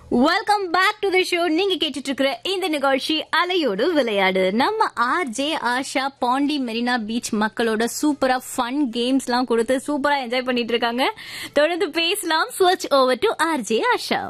Welcome back to the show நீங்க கேட்டுட்டு இருக்கிற இந்த நிகழ்ச்சி அலையோடு விளையாடு நம்ம R J Asha Pandi Marina beach மக்களோட சூப்பரா ஃபன் கேம்ஸ் எல்லாம் கொடுத்து சூப்பரா என்ஜாய் பண்ணிட்டு இருக்காங்க தொடர்ந்து பேசலாம் switch over to R J Asha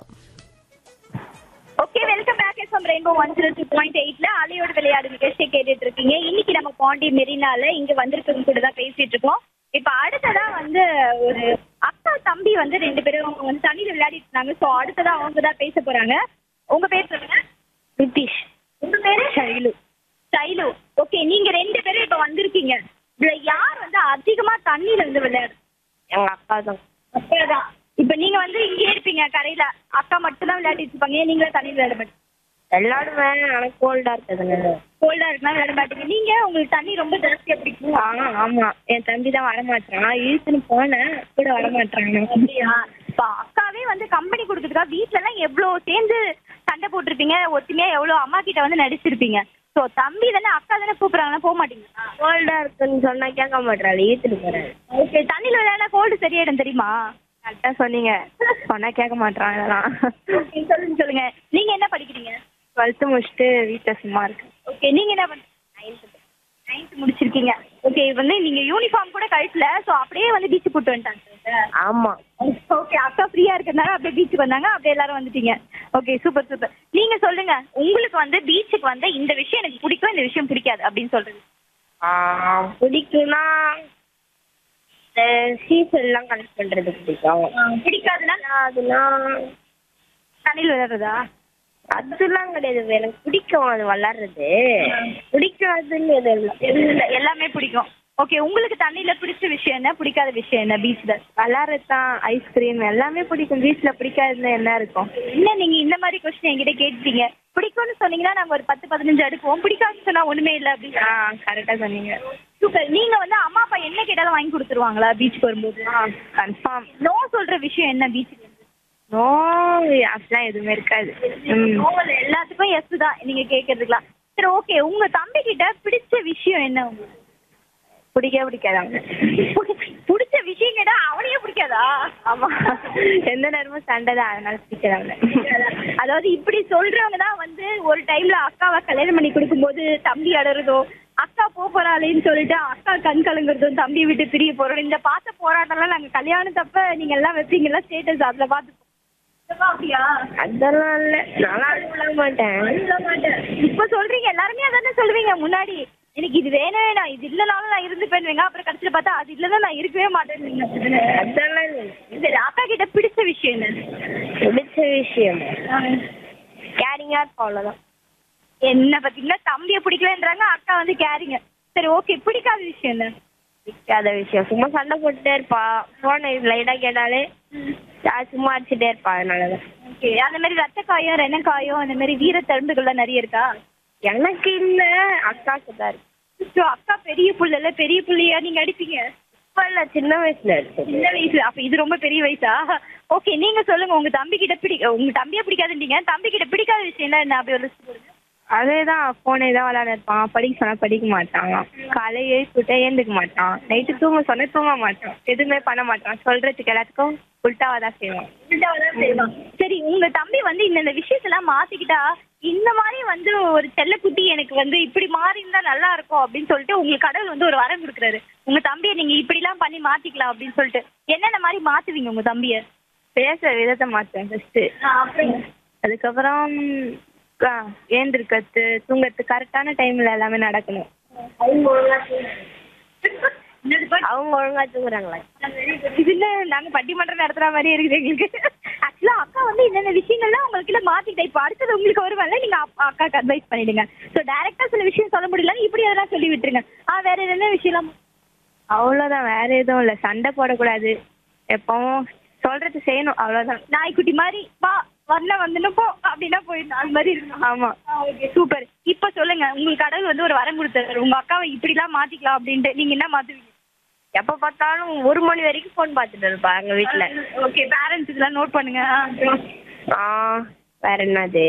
okay welcome back FM rainbow one zero two point எயிட்ல அலையோட விளையாடு நிகழ்ச்சியை கேட்டுட்டு இருக்கீங்க இன்னைக்கு நம்ம பாண்டி மெரினால இங்க வந்திருக்கவங்க கூட தான் பேசிட்டு இருக்கோம் இப்ப அடுத்ததா வந்து ஒரு அக்கா தம்பி வந்து ரெண்டு பேரும் அவங்க வந்து தண்ணியில விளையாடிட்டு இருந்தாங்க சோ அடுத்ததா அவங்க தான் பேச போறாங்க உங்க பேர் சொல்லுங்க நிதிஷ் உங்க பேரு ஷைலு ஷைலு ஓகே நீங்க ரெண்டு பேரும் இப்ப வந்திருக்கீங்க இதுல யார் வந்து அதிகமா தண்ணியில இருந்து விளையாடு எங்க அக்கா தான் அப்பதான் இப்ப நீங்க வந்து இங்கே இருப்பீங்க கரையில அக்கா மட்டும் தான் விளையாடிட்டு இருப்பாங்க ஏன் நீங்களும் தண்ணி விளையாட மாட்டீங்க விளையாடுவேன் ஆனா கோல்டா இருக்குதுங்க கோல்டா இருக்குன்னா விளையாட மாட்டீங்க நீங்க உங்களுக்கு தண்ணி ரொம்ப ஜாஸ்தியா பிடிக்கும் ஆ ஆமா என் தம்பி தான் வரமாட்டான் இழுத்துன்னு போனேன் கூட வரமாட்டாங்க அப்படியா இப்ப அக்காவே வந்து கம்பெனி கொடுக்குறதுக்கா வீட்ல எல்லாம் எவ்வளவு சேர்ந்து சண்டை போட்டிருப்பீங்க ஒத்துமையா எவ்வளவு அம்மா கிட்ட வந்து நடிச்சிருப்பீங்க சோ தம்பி தானே அக்கா தானே கூப்பிடுறாங்க போக மாட்டீங்களா கோல்டா இருக்குன்னு சொன்னா கேட்க மாட்டாள் இழுத்துட்டு போறேன் ஓகே தண்ணியில விளையாட கோல்டு சரியாயிடும் தெரியுமா கரெக்டா சொன்னீங்க சொன்னா கேட்க மாட்டான் இதெல்லாம் Okay, சொல்லுங்க சொல்லுங்க நீங்க என்ன படிக்கிறீங்க டுவெல்த்து முடிச்சுட்டு வீட்டுல சும்மா இருக்கு ஓகே நீங்க என்ன பண்ண நைன்த் முடிச்சிருக்கீங்க ஓகே வந்து நீங்க யூனிஃபார்ம் கூட கழிச்சல சோ அப்படியே வந்து பீச் கூட்டு வந்துட்டாங்க ஆமா ஓகே அக்கா ஃப்ரீயா இருக்கிறதுனால அப்படியே பீச்சுக்கு வந்தாங்க அப்படியே எல்லாரும் வந்துட்டீங்க ஓகே சூப்பர் சூப்பர் நீங்க சொல்லுங்க உங்களுக்கு வந்து பீச்சுக்கு வந்து இந்த விஷயம் எனக்கு பிடிக்கும் இந்த விஷயம் பிடிக்காது அப்படின்னு சொல்றது ஆ, பிடிக்கும்னா சீசன் எல்லாம் கனெக்ட் பண்றது பிடிக்கும் பிடிக்காதுன்னா அதுனா தண்ணியில் விளையாடுறதா அதெல்லாம் கிடையாது எனக்கு பிடிக்கும் அது விளாடுறது பிடிக்காதுன்னு எதுவும் இல்லை எதுவும் இல்ல, எல்லாமே பிடிக்கும் ஓகே உங்களுக்கு தண்ணியில பிடிச்ச விஷயம் என்ன பிடிக்காத விஷயம் என்ன பீச்ல விளாட்றது தான் ஐஸ்கிரீம் எல்லாமே பிடிக்கும் பீச்சில் பிடிக்காதுன்னு என்ன இருக்கும் என்ன நீங்க இந்த மாதிரி கொஸ்டின் என்கிட்ட கேட்டீங்க பிடிக்கும்னு சொன்னீங்கன்னா நாங்க ஒரு பத்து பதினஞ்சு அடுக்குவோம் பிடிக்காதுன்னு சொன்னா ஒண்ணுமே இல்ல அப்படின்னு ஆ கரெக்டாக சொன்னீங்க சூப்பர் நீங்க வந்து அம்மா அப்பா என்ன கேட்டாலும் வாங்கி கொடுத்துருவாங்களா பீச்சுக்கு வரும்போது ஆ கன்ஃபார்ம் நோ சொல்ற விஷயம் என்ன பீச்சுக்கு நோ அப்படிலாம் எதுவுமே இருக்காது ம் நோவல் எல்லாத்துக்கும் எஸ் தான் நீங்க கேக்குறதுக்குலாம் சரி ஓகே உங்க தம்பி கிட்ட பிடிச்ச விஷயம் என்ன உங்களுக்கு பிடிக்கவே பிடிக்காது அவங்க பிடிச்ச விஷயம் கேட்டா அவனையே பிடிக்காதா ஆமாம் எந்த நேரமும் சண்டை தான் அதனால பிடிக்காது அவங்க அதாவது இப்படி சொல்றவங்க தான் வந்து ஒரு டைம்ல அக்காவை கல்யாணம் பண்ணி கொடுக்கும்போது தம்பி அடறதோ அக்கா போக போறாளேன்னு சொல்லிட்டு அக்கா கண் கலங்குறதும் தம்பியை விட்டு பிரிய போறோம் இந்த பார்த்த போராட்டம்லாம் நாங்க கல்யாணத்தப்ப நீங்க எல்லாம் வைப்பீங்கல்ல ஸ்டேட்டஸ் அதுல பார்த்து அப்படியா அதெல்லாம் இல்லை நானும் அழுவலாம் மாட்டேன் இப்ப சொல்றீங்க எல்லாருமே அதானே சொல்லுவீங்க முன்னாடி எனக்கு இது வேணும் வேணாம் இது இல்லனாலும் நான் இருந்து போயிருவேங்க அப்புறம் கடைசியில பார்த்தா அது இல்லைன்னா நான் இருக்கவே மாட்டேன் அதெல்லாம் இல்லை சரி அக்கா கிட்ட பிடிச்ச விஷயம் என்ன பிடிச்ச விஷயம் கேரிங்காக இருக்கும் அவ்வளோதான் என்ன பாத்தீங்கன்னா தம்பியை பிடிக்கலன்றாங்க அக்கா வந்து கேரிங்க சரி ஓகே பிடிக்காத விஷயம் என்ன பிடிக்காத விஷயம் சும்மா சண்டை போட்டுட்டே இருப்பா ஃபோனை லைட்டாக கேட்டாலே நான் சும்மா அடிச்சுட்டே இருப்பா அதனால தான் ஓகே அந்த மாதிரி ரத்த காயம் ரென காயம் அந்த மாதிரி வீர தழும்புகள்லாம் நிறைய இருக்கா எனக்கு இல்லை அக்காவுக்கு தான் இருக்கு ஸோ அக்கா பெரிய புள்ளல பெரிய புள்ளையா நீங்க அடிப்பீங்க இப்போ இல்லை சின்ன வயசுல இருக்கு சின்ன வயசு அப்ப இது ரொம்ப பெரிய வயசா ஓகே நீங்க சொல்லுங்க உங்க தம்பி கிட்ட பிடி உங்க தம்பியை பிடிக்காதுன்றீங்க தம்பி கிட்ட பிடிக்காத விஷயம் என்ன அப்படி ஒரு list போடுங்க அதே தான் ஃபோனே தான் விளையாட இருப்பான் படிக்க சொன்னால் படிக்க மாட்டான் காலையில் எழுப்பிவிட்டா ஏந்துக்க மாட்டான் நைட்டு தூங்க சொன்னால் தூங்க மாட்டான் எதுவுமே பண்ண மாட்டான் சொல்கிறதுக்கு எல்லாத்துக்கும் உல்ட்டாவாக தான் செய்வான் உள்டாவதான் செய்வான். சரி உங்க தம்பி வந்து இந்த விஷயத்தெல்லாம் மாத்திக்கிட்டா இந்த மாதிரி வந்து ஒரு செல்லக்குட்டி எனக்கு வந்து இப்படி மாறி இருந்தா நல்லா இருக்கும் அப்படின்னு சொல்லிட்டு உங்களுக்கு கடவுள் வந்து ஒரு வரம் கொடுக்குறாரு உங்க தம்பியை நீங்க இப்படி எல்லாம் பண்ணி மாத்திக்கலாம் அப்படின்னு சொல்லிட்டு என்னென்ன மாதிரி மாத்துவீங்க உங்க தம்பிய பேசுகிற விதத்தை மாற்றுவேன் ஃபஸ்ட்டு அதுக்கப்புறம் ஆ, ஏந்திருக்கிறது தூங்குறது கரெக்டான டைமில் எல்லாமே நடக்கணும் அவங்க ஒழுங்கா தூங்குறாங்களா இது என்ன நாங்க பட்டிமன்றம் நடத்துற மாதிரி இருக்குது எங்களுக்கு ஆக்சுவலா அக்கா வந்து என்னென்ன விஷயங்கள்லாம் உங்களுக்கு இல்ல மாத்திக்கிட்ட இப்ப அடுத்தது உங்களுக்கு வருவாங்கல்ல நீங்க அப்பா- அக்காக்கு அட்வைஸ் பண்ணிடுங்க சோ டைரக்டா சில விஷயம் சொல்ல முடியலன்னு இப்படி அதெல்லாம் சொல்லி விட்டுருங்க ஆ வேற என்ன விஷயம்லாம் அவ்வளோதான் வேற எதுவும் இல்லை சண்டை போடக்கூடாது எப்பவும் சொல்றது செய்யணும் அவ்வளோதான் நாய்க்குட்டி மாதிரி வா வரல வந்துன்னு போ அப்படின்னா போயிடணும் அது மாதிரி இருக்கணும் ஆமாம் ஓகே சூப்பர் இப்ப சொல்லுங்க உங்களுக்கு கடவுள் வந்து ஒரு வரம் கொடுத்தாரு உங்க அக்காவை இப்படிலாம் மாத்திக்கலாம் அப்படின்ட்டு நீங்க என்ன மாத்துவீங்க எப்போ பார்த்தாலும் ஒரு மணி வரைக்கும் ஃபோன் பார்த்துட்டு இருப்பா எங்கள் வீட்டில் ஓகே பேரண்ட்ஸ் இதெல்லாம் நோட் பண்ணுங்க ஆ, அப்புறம் ஆ வேற என்னது